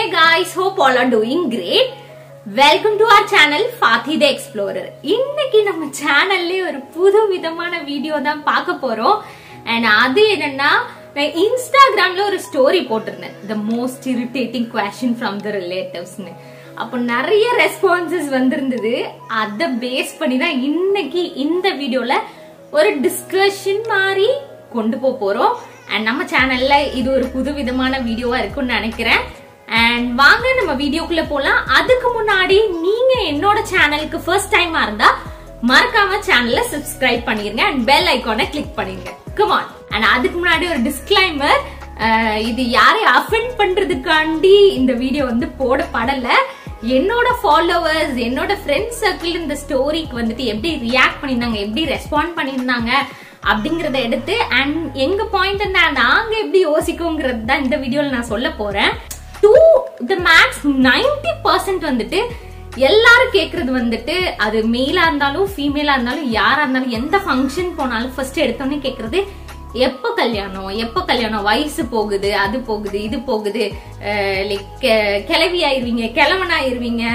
guys, hope all are doing great. Welcome to our channel Fathi the explorer இன்னைக்கு நம்ம சேனல்லே ஒரு புது விதமான வீடியோ தான் பார்க்க போறோம் அண்ட் அது என்னன்னா நான் இன்ஸ்டாகிராம்ல ஒரு ஸ்டோரி போட்டிருந்தேன் the most irritating question from the ரிலேட்டிவ்ஸ்னு அப்போ நிறைய ரெஸ்பான்சஸ் வந்திருந்தது அதை பேஸ் பண்ணி தான் இன்னைக்கு இந்த வீடியோல ஒரு டிஸ்கஷன் மாதிரி கொண்டு போக போறோம் அண்ட் நம்ம சேனல்ல இது ஒரு புது விதமான வீடியோவா இருக்கும்னு நினைக்கிறேன் அண்ட் வாங்க நம்ம வீடியோக்குள்ள போலாம் அதுக்கு முன்னாடி நீங்க என்னோட சேனலுக்கு ஃபர்ஸ்ட் டைமா இருந்தா மறக்காம சேனலை சப்ஸ்கிரைப் பண்ணிருங்க அண்ட் பெல் ஐகானை கிளிக் பண்ணிருங்க கமான் அண்ட் அதுக்கு முன்னாடி ஒரு டிஸ்கிளைமர் இது யாரை அஃபெண்ட் பண்றதுக்காண்டி இந்த வீடியோ வந்து போடப்படல என்னோட ஃபாலோவர்ஸ் என்னோட ஃப்ரெண்ட்ஸ் சர்க்கிள் இந்த ஸ்டோரிக்கு வந்துட்டு எப்படி ரியாக்ட் பண்ணியிருந்தாங்க எப்படி ரெஸ்பாண்ட் பண்ணியிருந்தாங்க அப்படிங்கறத எடுத்து அண்ட் எங்க பாயிண்ட் நாங்க எப்படி யோசிக்கோங்கிறது தான் இந்த வீடியோல நான் சொல்ல போறேன் to the max ninety percent வந்துட்டு எல்லாரும் கேக்குறது வந்துட்டு அது மெயிலா இருந்தாலும் ஃபீமேலா இருந்தாலும் யாரா இருந்தாலும் எந்த ஃபங்க்ஷன் போனாலும் ஃபர்ஸ்ட் எடுத்தோன்னே கேக்குறது எப்ப கல்யாணம் எப்ப கல்யாணம் வயசு போகுது அது போகுது இது போகுது லைக் கிளவி ஆயிருவீங்க கிழவன் ஆயிருவீங்க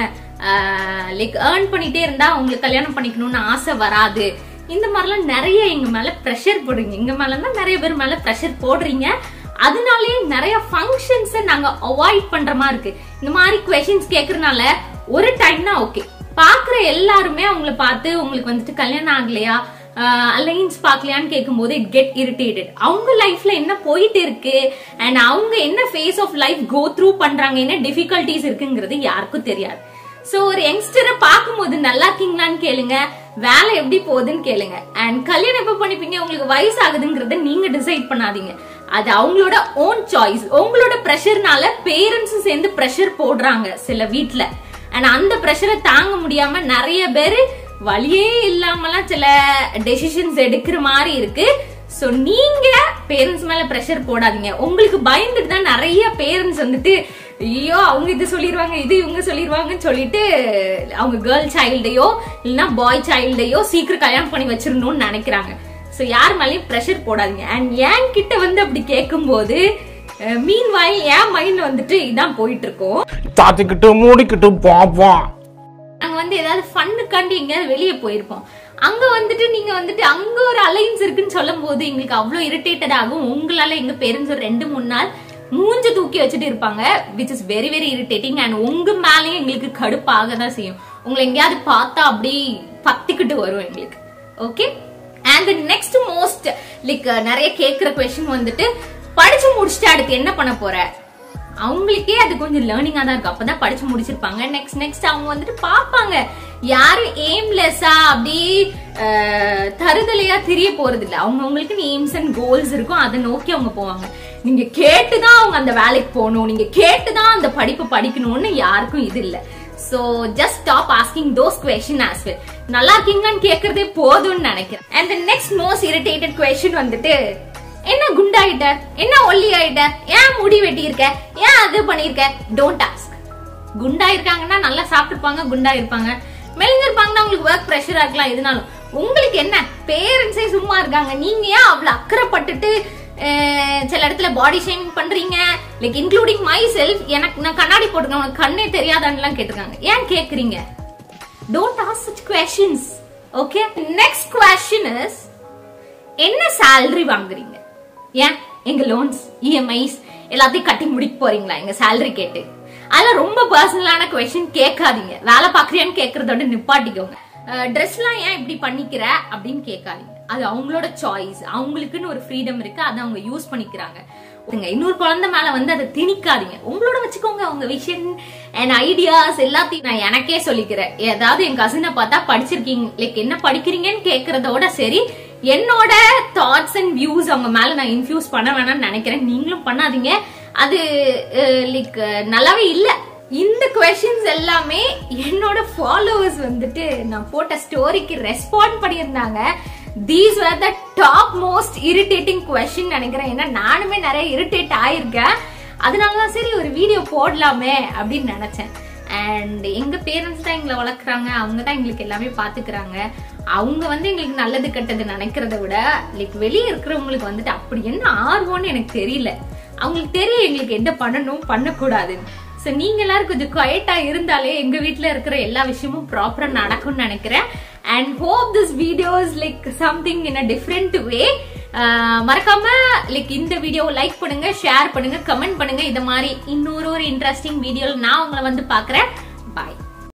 லைக் ஏர்ன் பண்ணிட்டே இருந்தா உங்களுக்கு கல்யாணம் பண்ணிக்கணும்னு ஆசை வராது இந்த மாதிரிலாம் நிறைய எங்க மேல ப்ரெஷர் போடுறீங்க எங்க மேலதான் நிறைய பேர் மேல ப்ரெஷர் போடுறீங்க அதனாலே நிறைய ஃபங்க்ஷன்ஸ் நாங்க அவாய்ட் பண்ற மாதிரி இருக்கு இந்த மாதிரி கொஸ்டின்ஸ் கேக்குறதுனால ஒரு டைம்னா ஓகே பாக்குற எல்லாருமே அவங்கள பார்த்து உங்களுக்கு வந்துட்டு கல்யாணம் ஆகலையா அலைன்ஸ் பார்க்கலையான்னு கேட்கும்போது இட் கெட் இரிட்டேட்டட் அவங்க லைஃப்ல என்ன போயிட்டு இருக்கு அண்ட் அவங்க என்ன face of life go through பண்றாங்க என்ன டிஃபிகல்டிஸ் இருக்குங்கிறது யாருக்கும் தெரியாது சோ ஒரு யங்ஸ்டரை பார்க்கும்போது நல்லா இருக்கீங்களான்னு கேளுங்க வேலை எப்படி போகுதுன்னு கேளுங்க அண்ட் கல்யாணம் எப்ப பண்ணிப்பீங்க உங்களுக்கு வயசு ஆகுதுங்கிறத நீங்க டிசைட் பண்ணாதீங்க அது அவங்களோட ஓன் சாய்ஸ் உங்களோட ப்ரெஷர்னால பேரண்ட்ஸும் சேர்ந்து ப்ரெஷர் போடுறாங்க சில வீட்ல அண்ட் அந்த ப்ரெஷரை தாங்க முடியாம நிறைய பேர் வழியே இல்லாமலாம் சில டெசிஷன்ஸ் எடுக்கிற மாதிரி இருக்கு சோ நீங்க பேரண்ட்ஸ் மேல ப்ரெஷர் போடாதீங்க உங்களுக்கு பயந்துட்டு தான் நிறைய பேரண்ட்ஸ் வந்துட்டு ஐயோ அவங்க இது சொல்லிடுவாங்க இது இவங்க சொல்லிடுவாங்கன்னு சொல்லிட்டு அவங்க கேர்ள் சைல்டையோ இல்லைன்னா பாய் சைல்டையோ சீக்கிரம் கல்யாணம் பண்ணி வச்சிடணும்னு நினைக்கிறாங்க ஸோ யார் மேலேயும் ப்ரெஷர் போடாதீங்க அண்ட் என் கிட்ட வந்து அப்படி கேட்கும்போது மீன் வாய் என் மைண்ட் வந்துட்டு இதான் போயிட்டு இருக்கோம் தாத்திக்கிட்டு மூடிக்கிட்டு பாப்போம் நாங்க வந்து ஏதாவது ஃபன்னுக்காண்டி எங்கேயாவது வெளியே போயிருப்போம் அங்க வந்துட்டு நீங்க வந்துட்டு அங்க ஒரு அலைன்ஸ் இருக்குன்னு சொல்லும் போது எங்களுக்கு அவ்வளவு இரிட்டேட்டட் ஆகும் உங்களால எங்க பேரண்ட்ஸ் ஒரு ரெண்டு மூணு நாள் மூஞ்ச தூக்கி வச்சுட்டு இருப்பாங்க which is very very irritating and உங்க மேலேயும் எங்களுக்கு கடுப்பாக தான் செய்யும் உங்களை எங்கேயாவது பார்த்தா அப்படி பத்திக்கிட்டு வரும் எங்களுக்கு okay and next most like நிறைய கேட்கிற கொஸ்டின் வந்துட்டு படிச்சு முடிச்சுட்டு அடுத்து என்ன பண்ண போற அவங்களுக்கே அது கொஞ்சம் லேர்னிங்கா தான் இருக்கும் அப்பதான் படிச்சு முடிச்சிருப்பாங்க நெக்ஸ்ட் நெக்ஸ்ட் அவங்க வந்துட்டு பாப்பாங்க யாரும் எய்ம்லெஸ்ஸா அப்படி தருதலையா தெரிய போறது இல்ல அவங்க அவங்களுக்கு எய்ம்ஸ் அண்ட் கோல்ஸ் இருக்கும் அதை நோக்கி அவங்க போவாங்க நீங்க கேட்டுதான் அவங்க அந்த வேலைக்கு போகணும் நீங்க கேட்டுதான் அந்த படிப்பு படிக்கணும்னு யாருக்கும் இது இல்ல so just stop asking those question as well நல்லா இருக்கீங்களான்னு கேக்குறதே போதும்னு நினைக்கிறேன் and next most irritated question வந்துட்டு என்ன குண்டாயிட்ட என்ன ஒல்லி ஆயிட்ட ஏன் முடி வெட்டி இருக்க ஏன் அது பண்ணிருக்க டோன்ட் ஆஸ்க் குண்டா இருக்காங்கன்னா நல்லா சாப்பிட்டுருப்பாங்க குண்டா இருப்பாங்க மெலிஞ்சிருப்பாங்கன்னா உங்களுக்கு ஒர்க் ப்ரெஷரா இருக்கலாம் எதுனாலும் உங்களுக்கு என்ன பேரண்ட்ஸே சும்மா இருக்காங்க நீங்க ஏன் அவ்வளவு அக்கறைப்பட்டுட்டு சில இடத்துல பாடி ஷேமிங் பண்றீங்க லைக் இன்க்ளூடிங் மை செல்ஃப் எனக்கு நான் கண்ணாடி போட்டுருக்கேன் உனக்கு கண்ணே தெரியாதான்லாம் கேட்டிருக்காங்க ஏன் கேக்குறீங்க don't ask such questions okay next question is என்ன சேலரி வாங்குறீங்க ஏன் எங்க லோன்ஸ் இஎம்ஐஸ் எல்லாத்தையும் கட்டி முடிக்க போறீங்களா எங்க சேலரி கேட்டு அதெல்லாம் ரொம்ப பர்சனலான கொஸ்டின் கேட்காதீங்க வேலை பாக்குறியான்னு கேக்குறதோட நிப்பாட்டிக்கோங்க ட்ரெஸ்லாம் ஏன் இப்படி பண்ணிக்கிற அப்படின்னு கேட்காதீங்க அது அவங்களோட சாய்ஸ் அவங்களுக்குன்னு ஒரு ஃப்ரீடம் இருக்கு அதை அவங்க யூஸ் பண்ணிக்கிறாங்க இன்னொரு குழந்தை மேல வந்து அதை திணிக்காதீங்க உங்களோட வச்சுக்கோங்க உங்க விஷன் அண்ட் ஐடியாஸ் எல்லாத்தையும் நான் எனக்கே சொல்லிக்கிறேன் ஏதாவது என் கசினை பார்த்தா படிச்சிருக்கீங்க லைக் என்ன படிக்கிறீங்கன்னு கேக்குறதோட சரி என்னோட தாட்ஸ் அண்ட் வியூஸ் அவங்க மேல நான் இன்ஃபியூஸ் பண்ண வேணாம்னு நினைக்கிறேன் நீங்களும் பண்ணாதீங்க அது லைக் நல்லாவே இல்ல இந்த கொஸ்டின்ஸ் எல்லாமே என்னோட ஃபாலோவர்ஸ் வந்துட்டு நான் போட்ட ஸ்டோரிக்கு ரெஸ்பாண்ட் பண்ணியிருந்தாங்க these are the top most irritating question நினைக்கிறேன் ஏன்னா நானுமே நிறைய இரிட்டேட் ஆயிருக்கேன் அதனாலதான் சரி ஒரு வீடியோ போடலாமே அப்படின்னு நினைச்சேன் அண்ட் எங்க பேரண்ட்ஸ் தான் எங்களை வளர்க்குறாங்க அவங்க தான் எங்களுக்கு எல்லாமே பாத்துக்கிறாங்க அவங்க வந்து எங்களுக்கு நல்லது கெட்டது நினைக்கிறத விட லைக் வெளியே இருக்கிறவங்களுக்கு வந்துட்டு அப்படி என்ன ஆர்வம்னு எனக்கு தெரியல அவங்களுக்கு தெரியும் எங்களுக்கு என்ன பண்ணணும் பண்ணக்கூடாதுன்னு ஸோ நீங்க எல்லாரும் கொஞ்சம் குவைட்டா இருந்தாலே எங்க வீட்ல இருக்கிற எல்லா விஷயமும் ப்ராப்பரா நடக்கும்னு நினைக்கிறேன் and hope this videos like something in a different way மறக்காம லைக் இந்த வீடியோ லைக் பண்ணுங்க ஷேர் பண்ணுங்க கமெண்ட் பண்ணுங்க இந்த மாதிரி இன்னொரு ஒரு இன்ட்ரெஸ்டிங் வீடியோல நான் உங்களை வந்து பாக்குறேன் பாய்